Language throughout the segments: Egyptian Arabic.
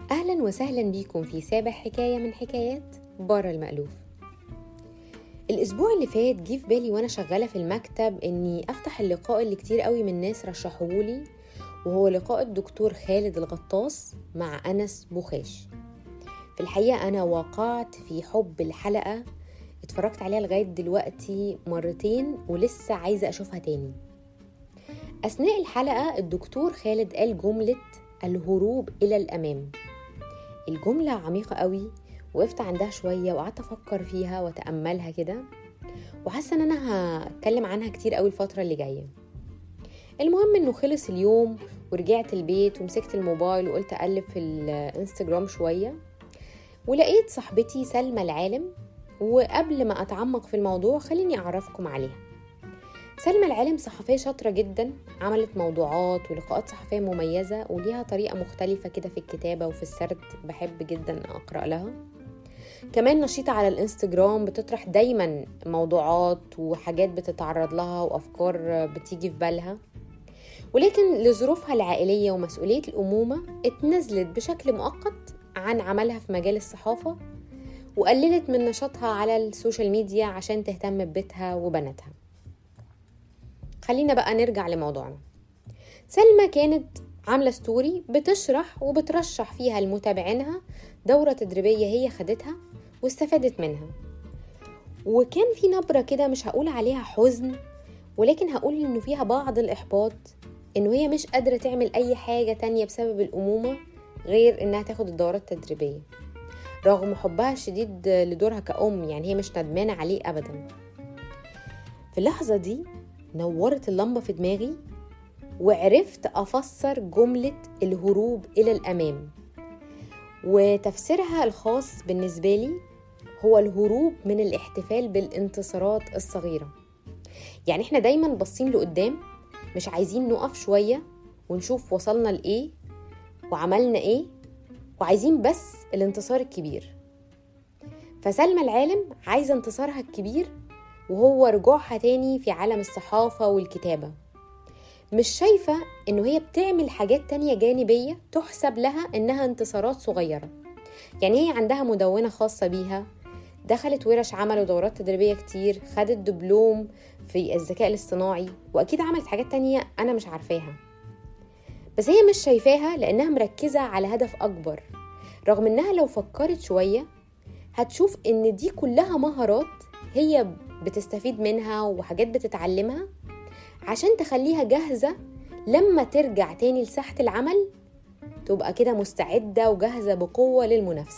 أهلا وسهلا بيكم في سابع حكاية من حكايات بره المألوف الأسبوع اللي فات جه في بالي وأنا شغالة في المكتب إني أفتح اللقاء اللي كتير قوي من الناس رشحوهولي وهو لقاء الدكتور خالد الغطاس مع أنس بوخاش في الحقيقة أنا وقعت في حب الحلقة اتفرجت عليها لغاية دلوقتي مرتين ولسه عايزة أشوفها تاني أثناء الحلقة الدكتور خالد قال جملة الهروب إلى الأمام الجملة عميقة قوي وقفت عندها شوية وقعدت أفكر فيها وأتأملها كده وحاسة إن أنا هتكلم عنها كتير قوي الفترة اللي جاية المهم إنه خلص اليوم ورجعت البيت ومسكت الموبايل وقلت أقلب في الانستجرام شوية ولقيت صاحبتي سلمى العالم وقبل ما أتعمق في الموضوع خليني أعرفكم عليها سلمى العالم صحفية شاطرة جدا عملت موضوعات ولقاءات صحفية مميزة وليها طريقة مختلفة كده في الكتابة وفي السرد بحب جدا أقرأ لها كمان نشيطة على الانستجرام بتطرح دايما موضوعات وحاجات بتتعرض لها وأفكار بتيجي في بالها ولكن لظروفها العائلية ومسؤولية الأمومة اتنزلت بشكل مؤقت عن عملها في مجال الصحافة وقللت من نشاطها على السوشيال ميديا عشان تهتم ببيتها وبناتها خلينا بقى نرجع لموضوعنا سلمى كانت عاملة ستوري بتشرح وبترشح فيها لمتابعينها دورة تدريبية هي خدتها واستفادت منها وكان في نبرة كده مش هقول عليها حزن ولكن هقول انه فيها بعض الإحباط انه هي مش قادرة تعمل أي حاجة تانية بسبب الأمومة غير انها تاخد الدورات التدريبية رغم حبها الشديد لدورها كأم يعني هي مش ندمانة عليه أبدا في اللحظة دي نورت اللمبة في دماغي وعرفت أفسر جملة الهروب إلى الأمام وتفسيرها الخاص بالنسبة لي هو الهروب من الاحتفال بالانتصارات الصغيرة يعني احنا دايما باصين لقدام مش عايزين نقف شوية ونشوف وصلنا لإيه وعملنا إيه وعايزين بس الانتصار الكبير فسلمى العالم عايزة انتصارها الكبير وهو رجوعها تاني في عالم الصحافة والكتابة مش شايفة إنه هي بتعمل حاجات تانية جانبية تحسب لها إنها انتصارات صغيرة يعني هي عندها مدونة خاصة بيها دخلت ورش عمل ودورات تدريبية كتير خدت دبلوم في الذكاء الاصطناعي وأكيد عملت حاجات تانية أنا مش عارفاها بس هي مش شايفاها لأنها مركزة على هدف أكبر رغم إنها لو فكرت شوية هتشوف إن دي كلها مهارات هي بتستفيد منها وحاجات بتتعلمها عشان تخليها جاهزة لما ترجع تاني لساحة العمل تبقى كده مستعدة وجاهزة بقوة للمنافسة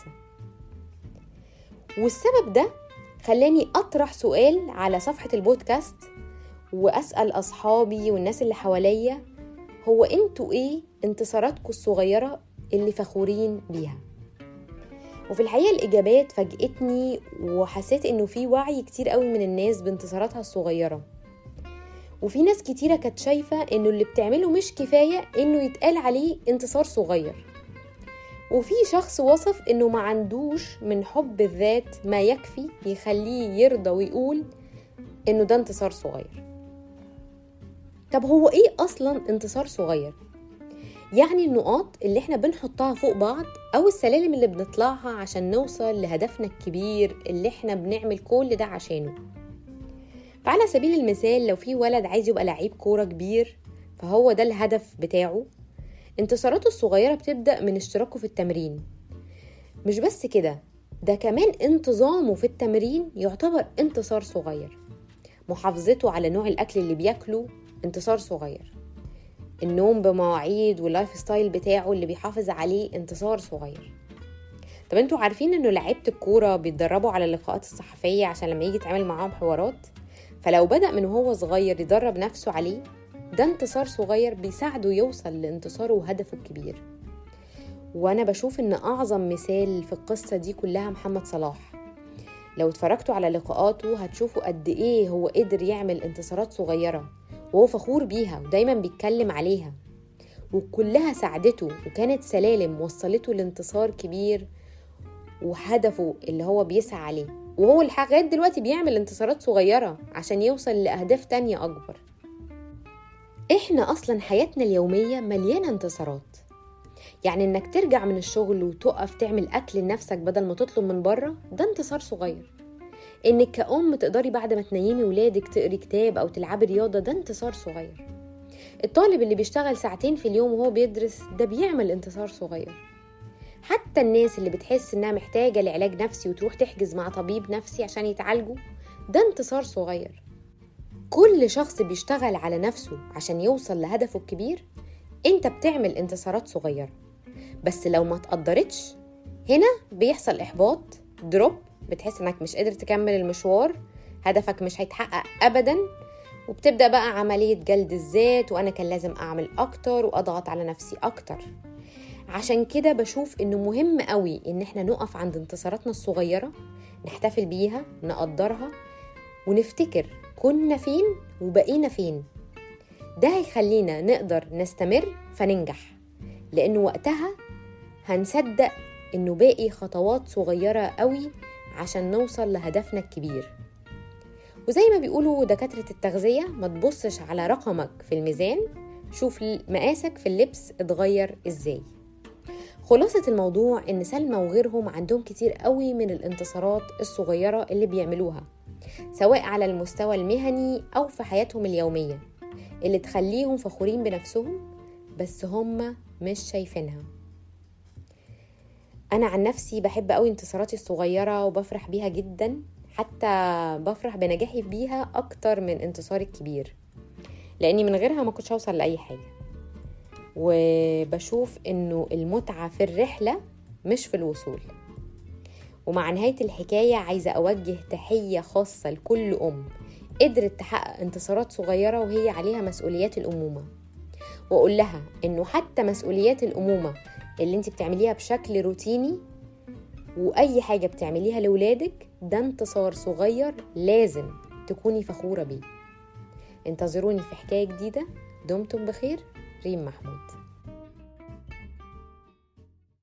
والسبب ده خلاني أطرح سؤال على صفحة البودكاست وأسأل أصحابي والناس اللي حواليا هو انتوا ايه انتصاراتكم الصغيرة اللي فخورين بيها وفي الحقيقة الإجابات فاجئتني وحسيت إنه في وعي كتير قوي من الناس بانتصاراتها الصغيرة وفي ناس كتيرة كانت شايفة إنه اللي بتعمله مش كفاية إنه يتقال عليه انتصار صغير وفي شخص وصف إنه ما عندوش من حب الذات ما يكفي يخليه يرضى ويقول إنه ده انتصار صغير طب هو إيه أصلا انتصار صغير؟ يعني النقاط اللي احنا بنحطها فوق بعض او السلالم اللي بنطلعها عشان نوصل لهدفنا الكبير اللي احنا بنعمل كل ده عشانه فعلى سبيل المثال لو في ولد عايز يبقى لعيب كورة كبير فهو ده الهدف بتاعه انتصاراته الصغيرة بتبدأ من اشتراكه في التمرين مش بس كده ده كمان انتظامه في التمرين يعتبر انتصار صغير محافظته على نوع الأكل اللي بياكله انتصار صغير النوم بمواعيد واللايف ستايل بتاعه اللي بيحافظ عليه انتصار صغير طب انتوا عارفين انه لعيبه الكوره بيتدربوا على اللقاءات الصحفيه عشان لما يجي يتعمل معاهم حوارات فلو بدا من وهو صغير يدرب نفسه عليه ده انتصار صغير بيساعده يوصل لانتصاره وهدفه الكبير وانا بشوف ان اعظم مثال في القصه دي كلها محمد صلاح لو اتفرجتوا على لقاءاته هتشوفوا قد ايه هو قدر يعمل انتصارات صغيره وهو فخور بيها ودايما بيتكلم عليها وكلها ساعدته وكانت سلالم وصلته لانتصار كبير وهدفه اللي هو بيسعى عليه وهو لغاية دلوقتي بيعمل انتصارات صغيرة عشان يوصل لأهداف تانية أكبر احنا أصلا حياتنا اليومية مليانة انتصارات يعني انك ترجع من الشغل وتقف تعمل اكل لنفسك بدل ما تطلب من بره ده انتصار صغير انك كأم تقدري بعد ما تنيمي ولادك تقري كتاب او تلعبي رياضة ده انتصار صغير الطالب اللي بيشتغل ساعتين في اليوم وهو بيدرس ده بيعمل انتصار صغير حتى الناس اللي بتحس انها محتاجة لعلاج نفسي وتروح تحجز مع طبيب نفسي عشان يتعالجوا ده انتصار صغير كل شخص بيشتغل على نفسه عشان يوصل لهدفه الكبير انت بتعمل انتصارات صغيرة بس لو ما تقدرتش هنا بيحصل احباط دروب بتحس انك مش قادر تكمل المشوار هدفك مش هيتحقق ابدا وبتبدا بقى عمليه جلد الذات وانا كان لازم اعمل اكتر واضغط على نفسي اكتر عشان كده بشوف انه مهم قوي ان احنا نقف عند انتصاراتنا الصغيره نحتفل بيها نقدرها ونفتكر كنا فين وبقينا فين ده هيخلينا نقدر نستمر فننجح لانه وقتها هنصدق انه باقي خطوات صغيره قوي عشان نوصل لهدفنا الكبير وزي ما بيقولوا دكاترة التغذية ما تبصش على رقمك في الميزان شوف مقاسك في اللبس اتغير ازاي خلاصة الموضوع ان سلمى وغيرهم عندهم كتير قوي من الانتصارات الصغيرة اللي بيعملوها سواء على المستوى المهني او في حياتهم اليومية اللي تخليهم فخورين بنفسهم بس هم مش شايفينها انا عن نفسي بحب قوي انتصاراتي الصغيره وبفرح بيها جدا حتى بفرح بنجاحي بيها اكتر من انتصاري الكبير لاني من غيرها ما كنتش هوصل لاي حاجه وبشوف انه المتعه في الرحله مش في الوصول ومع نهايه الحكايه عايزه اوجه تحيه خاصه لكل ام قدرت تحقق انتصارات صغيره وهي عليها مسؤوليات الامومه واقول لها انه حتى مسؤوليات الامومه اللي انت بتعمليها بشكل روتيني واي حاجه بتعمليها لولادك ده انتصار صغير لازم تكوني فخوره بيه انتظروني في حكايه جديده دمتم بخير ريم محمود